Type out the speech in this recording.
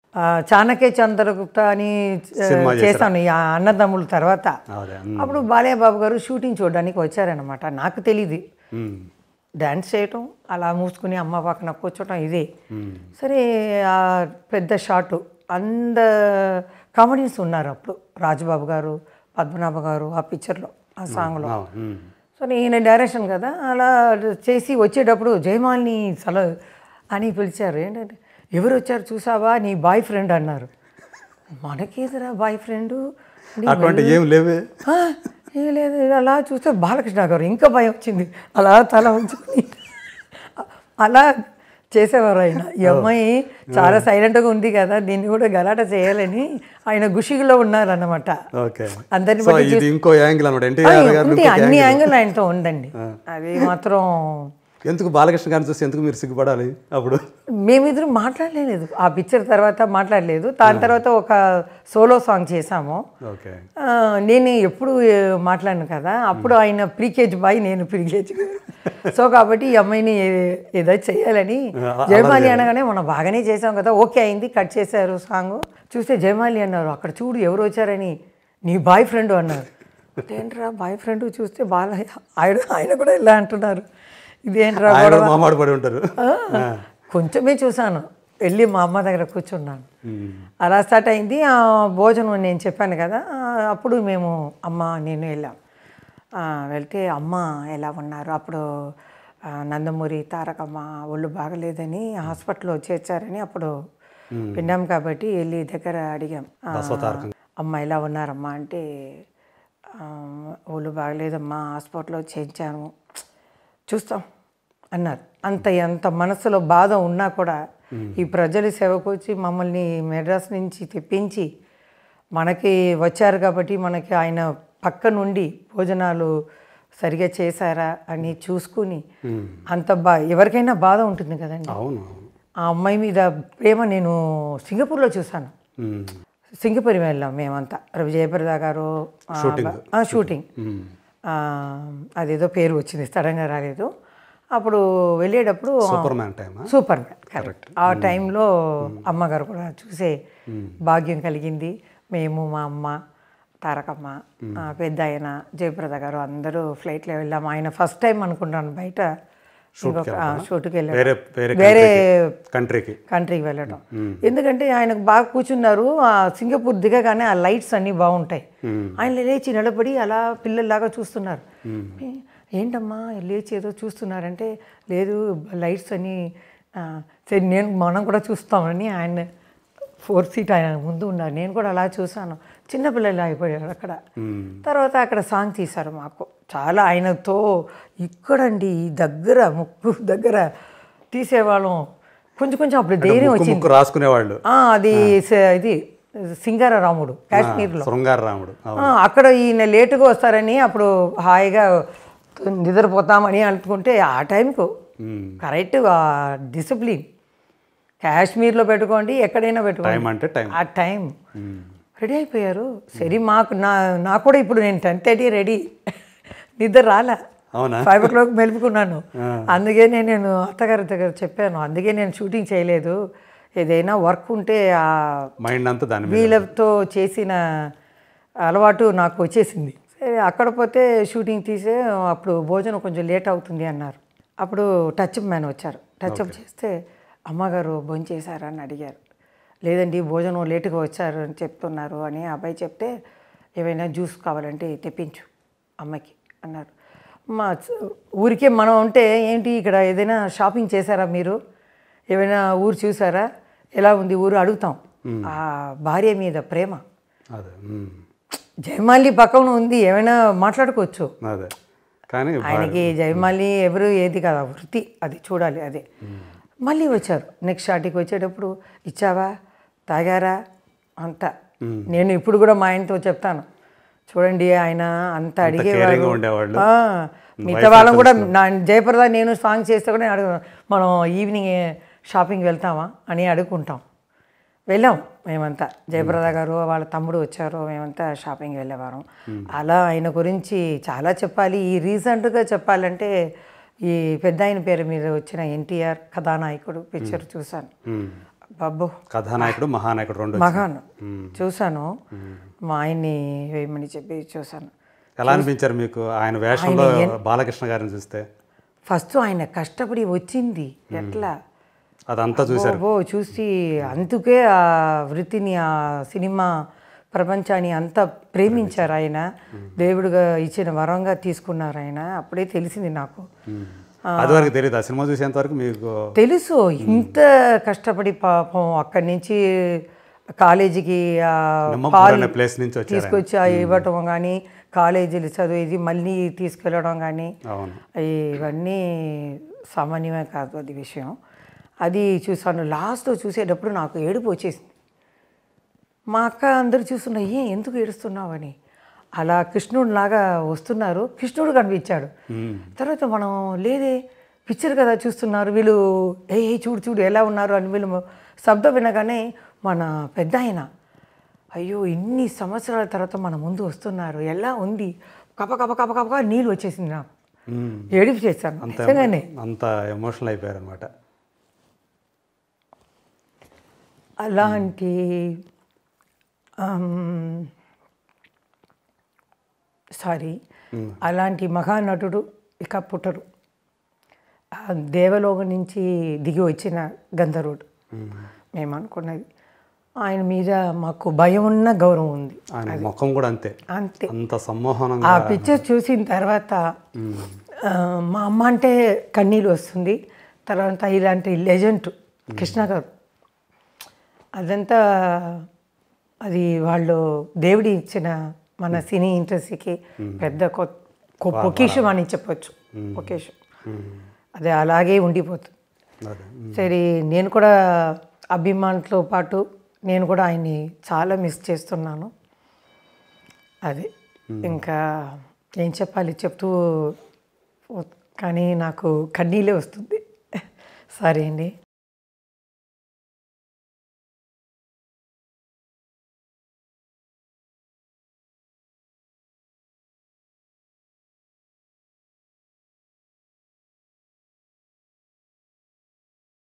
ఆ, చాణక్య చంద్రగుప్త అని ఆ, సినిమా చేశాను ఈ అన్నదమ్ముల తర్వాత అదే ఉమ్, అప్పుడు బాలయ్య బాబు గారు షూటింగ్ చూడడానికి వచ్చారనమాట నాకు తెలియదు ఉమ్, డాన్స్ చేయటం అలా మూసుకుని అమ్మ పక్కన కూర్చోటం ఇదే ఉమ్, సరే ఆ పెద్ద షాట్ అంద కామెడీస్ ఉన్నారు అప్పుడు రాజుబాబు గారు పద్మనాభ గారు ఆ పిక్చర్లో ఆ సాంగ్లో ఆ, ఉమ్, సో నేను డైరెక్షన్ కదా అలా చేసి వచ్చేటప్పుడు జయమాలిని సల అని పిలిచారు ఏంటంటే ఎవరు వచ్చారు చూసావా నీ బాయ్ ఫ్రెండ్ అన్నారు మనకేదిరా బాయ్ ఫ్రెండ్ అటువంటి ఏం లేవే ఏం లేదు అలా చూస్తే బాలకృష్ణ గారు ఇంకా భయం వచ్చింది అలా తల ఉంచుకుని అలా చేసేవారు ఆయన ఈ అమ్మాయి చాలా సైలెంట్గా ఉంది కదా దీన్ని కూడా గలాట చేయాలని ఆయన గుషిగిలో ఉన్నారన్నమాట ఓకే అందరిని సో ఇది ఇంకో యాంగిల్ అనమాట ఆ, ఎన్టీఆర్ గారు ఉంది అన్ని యాంగిల్ ఆయనతో ఉందండి అది మాత్రం ఎందుకు బాలకృష్ణ గారిని చూసి ఎందుకు మీరు సిగ్గుపడాలి అప్పుడు మేమిద్దరం మాట్లాడలేదు ఆ పిక్చర్ తర్వాత మాట్లాడలేదు దాని తర్వాత ఒక సోలో సాంగ్ చేశాము ఓకే ఆ, నేను ఎప్పుడు ఏ, మాట్లాడను కదా అప్పుడు ఆయన ప్రీకేజ్ బాయ్ నేను ప్రీకేజ్ సో కాబట్టి ఈ అమ్మాయిని ఏ- ఏదో చేయాలని జయమాలి అనగానే మనం బాగానే చేసాం కదా ఓకే అయింది కట్ చేశారు సాంగ్ చూస్తే జయమాలి అన్నారు అక్కడ చూడు ఎవరు వచ్చారని నీ బాయ్ ఫ్రెండ్ అన్నారు ఏంట్రా బాయ్ ఫ్రెండ్ చూస్తే బాగా ఆయన ఆయన కూడా ఇలా అంటున్నారు ఇదేంట్రా ఆయన కూడా మామాడు పడి ఉంటారు ఆ, కొంచెమే చూశాను వెళ్ళి మా అమ్మ దగ్గర కూర్చున్నాను ఉమ్, అలా స్టార్ట్ అయింది ఆ భోజనం నేను చెప్పాను కదా ఆ, అప్పుడు మేము అమ్మ నేను వెళ్ళాం ఆ, వెళ్తే అమ్మ ఎలా ఉన్నారు అప్పుడు ఆ, నందమూరి తారకమ్మ ఒళ్ళు బాగలేదని హాస్పిటల్లో చేర్చారని అప్పుడు విన్నాం కాబట్టి వెళ్ళి దగ్గర అడిగాం ఆ, బసవతారకం. అమ్మ ఎలా ఉన్నారమ్మా అంటే ఆ, ఒళ్ళు బాగలేదమ్మా హాస్పిటల్లో చేర్చాను చూస్తాం అన్నారు అంత ఎంత మనసులో బాధ ఉన్నా కూడా ఈ ప్రజల సేవకు వచ్చి మమ్మల్ని మెడ్రాస్ నుంచి తెప్పించి మనకి వచ్చారు కాబట్టి మనకి ఆయన పక్క నుండి భోజనాలు సరిగా చేశారా అని చూసుకుని అంత బా ఎవరికైనా బాధ ఉంటుంది కదండి అవును అవును ఆ అమ్మాయి మీద ప్రేమ నేను సింగపూర్లో చూశాను ఉమ్, సింగపూర్ వెళ్ళాం మేమంతా రవి జయప్రద గారు ఆ, షూటింగ్. ఆ, షూటింగ్ ఉమ్, ఆ, అదేదో పేరు వచ్చింది సడన్గా రాలేదు అప్పుడు వెళ్ళేటప్పుడు సూపర్ మ్యాన్ టైమా సూపర్ మ్యాన్ కరెక్ట్ ఆ టైంలో అమ్మగారు కూడా చూసే భాగ్యం కలిగింది మేము మా అమ్మ తారకమ్మ ఆ, పెద్ద ఆయన జయప్రద గారు అందరూ ఫ్లైట్లో వెళ్ళాం ఆయన ఫస్ట్ టైం అనుకుంటాను బయట ఇంకొక ఆ, షూట్కి వెళ్ళాం వేరే వేరే వేరే కంట్రీకి కంట్రీకి వెళ్ళడం ఎందుకంటే ఆయనకు బాగా కూర్చున్నారు ఆ సింగపూర్ దిగగానే ఆ లైట్స్ అన్నీ బాగుంటాయి ఆయన లేచి నిలబడి అలా పిల్లల్లాగా చూస్తున్నారు ఏ- ఏంటమ్మా లేచి ఏదో చూస్తున్నారంటే లేదు లైట్స్ అని ఆ, సరే నేను మనం కూడా చూస్తామని ఆయన ఫోర్ సీట్ ఆయన ముందు ఉన్నారు నేను కూడా అలా చూశాను చిన్నపిల్లలు అయిపోయారు అక్కడ తర్వాత అక్కడ సాంగ్ తీశారు మాకు చాలా ఆయనతో ఇక్కడండి ఈ దగ్గర ముక్కు దగ్గర తీసేవాళ్ళం కొంచెం కొంచెం అప్పుడు ధైర్యం ముక్కు వచ్చింది ముక్కు రాసుకునేవాళ్ళు ఆ, అది స- ఇది సింగార రాముడు కాశ్మీర్లో శృంగార రాముడు అవును. ఆ, అక్కడ ఈయన లేటుగా వస్తారని అప్పుడు హాయిగా నిద్రపోతామని అనుకుంటే ఆ టైంకు ఉమ్, కరెక్ట్ డిసిప్లిన్ కాశ్మీర్లో పెట్టుకోండి ఎక్కడైనా పెట్టుకోండి టైం అంటే టైం ఆ టైం రెడీ అయిపోయారు సరే మాకు నా నాకు కూడా ఇప్పుడు నేను టెన్ థర్టీ రెడీ నిద్ర రాలే అవునా ఫైవ్ ఓ క్లాక్ మెలుపుకున్నాను అందుకే నేను నేను అత్తగారి దగ్గర చెప్పాను అందుకే నేను షూటింగ్ చేయలేదు ఏదైనా వర్క్ ఉంటే ఆ మైండ్ అంతా దాని మీద వీళ్ళతో చేసిన అలవాటు నాకు వచ్చేసింది సరే అక్కడ పోతే షూటింగ్ తీసే అప్పుడు భోజనం కొంచెం లేట్ అవుతుంది అన్నారు అప్పుడు టచ్ మ్యాన్ వచ్చారు టచ్ అప్ చేస్తే అమ్మగారు భోజనం చేశారా అని అడిగారు లేదండి భోజనం లేటుగా వచ్చారు అని చెప్తున్నారు అని ఆ అబ్బాయి చెప్తే ఏమైనా జ్యూస్ కావాలంటే తెప్పించు అమ్మకి అన్నారు మా ఊరికే మనం ఉంటే ఏంటి ఇక్కడ ఏదైనా షాపింగ్ చేశారా మీరు ఏమైనా ఊరు చూసారా ఎలా ఉంది ఊరు అడుగుతాం ఆ భార్య మీద ప్రేమ అదే ఉమ్, జయమాలి పక్కన ఉంది ఏమైనా మాట్లాడుకోవచ్చు అదే కానీ ఆయనకి జయమాలి ఎవరు ఏది కదా వృత్తి అది చూడాలి అదే మళ్ళీ వచ్చారు నెక్స్ట్ షాటికి వచ్చేటప్పుడు ఇచ్చావా తాగారా అంత నేను ఇప్పుడు కూడా మా ఆయనతో చెప్తాను చూడండి ఆయన అంత అడిగేవారు caringగా ఉండేవాళ్ళు. ఆ, మిగతా వాళ్ళం కూడా నా జయప్రద నేను సాంగ్ చేస్తే కూడా నేను అడుగు మనం ఈవినింగ్ షాపింగ్ వెళ్తామా అని అడుగుకుంటాం వెళ్ళాం మేమంతా జయప్రద గారు వాళ్ళ తమ్ముడు వచ్చారు మేమంతా షాపింగ్ వెళ్ళేవారం అలా ఆయన గురించి చాలా చెప్పాలి ఈ రీసెంట్గా చెప్పాలంటే ఈ పెద్ద ఆయన పేరు మీద వచ్చిన ఎన్టీఆర్ కథానాయకుడు పిక్చర్ చూశాను ఉమ్, బాబు కథానాయకుడు మహానాయకుడు రెండు మగాను చూశాను మా ఆయన్ని వేయమని చెప్పి చూశాను ఎలా అనిపించారు మీకు ఆయన వేషంలో బాలకృష్ణ గారిని చూస్తే ఫస్ట్ ఆయన కష్టపడి వచ్చింది ఎట్లా అదంతా చూశారు ఓ చూసి అందుకే ఆ వృత్తిని ఆ సినిమా ప్రపంచాన్ని అంత ప్రేమించారు ఆయన దేవుడిగా ఇచ్చిన వరంగా తీసుకున్నారు ఆయన అప్పుడే తెలిసింది నాకు అది వరకు తెలియదు ఆ సినిమా చూసేంత వరకు మీకు తెలుసు ఇంత కష్టపడి పాపం అక్కడి నుంచి కాలేజీకి ఆ నిమ్మపూర్ అనే ప్లేస్ నుంచి వచ్చారు ఆయన. తీసుకొచ్చి ఆ ఇవ్వటం కానీ కాలేజీలు చదివేది మళ్ళీ తీసుకెళ్ళడం కానీ అవును ఇవన్నీ సామాన్యమే కాదు అది విషయం అది చూసాను లాస్ట్లో చూసేటప్పుడు నాకు ఏడుపు వచ్చేసింది మా అక్క అందరూ చూస్తున్నా ఏ ఎందుకు ఏడుస్తున్నావని అలా కృష్ణుడిలాగా వస్తున్నారు కృష్ణుడు కనిపించాడు తర్వాత మనం లేదే పిక్చర్ కదా చూస్తున్నారు వీళ్ళు ఏ ఏ చూడు చూడు ఎలా ఉన్నారు అని వీళ్ళు శబ్దం వినగానే మన పెద్ద ఆయన అయ్యో ఇన్ని సంవత్సరాల తర్వాత మన ముందు వస్తున్నారు ఎలా ఉంది కప కప కప కప నీళ్ళు వచ్చేసింది నాకు మ్మ్. ఏడుపు చేశాను అంత నిజంగానే అంత ఎమోషనల్ అయిపోయారు అనమాట అలాంటి సారీ అలాంటి మహానటుడు ఇక పుట్టరు ఆ దేవలోకం నుంచి దిగి వచ్చిన గంధర్వుడు మేము అనుకున్నది ఆయన మీద మాకు భయం ఉన్న గౌరవం ఉంది ఆయన ముఖం కూడా అంతే అంతే అంత ఆ సమ్మోహనంగా పిక్చర్ చూసిన తర్వాత ఆ, మా అమ్మ అంటే కన్నీళ్ళు వస్తుంది తర్వాత ఇలాంటి లెజెండ్ కృష్ణ గారు అదంతా అది వాళ్ళు దేవుడి ఇచ్చిన మన సినీ ఇండస్ట్రీకి పెద్ద కొ- కొ- పొకిషం అని చెప్పొచ్చు పొకిషం అది అలాగే ఉండిపోతుంది అదే సరే నేను కూడా అభిమానులతో పాటు నేను కూడా ఆయన్ని చాలా మిస్ చేస్తున్నాను అదే ఇంకా ఏం చెప్పాలి చెప్తూ కానీ నాకు కన్నీళ్ళే వస్తుంది సరే అండి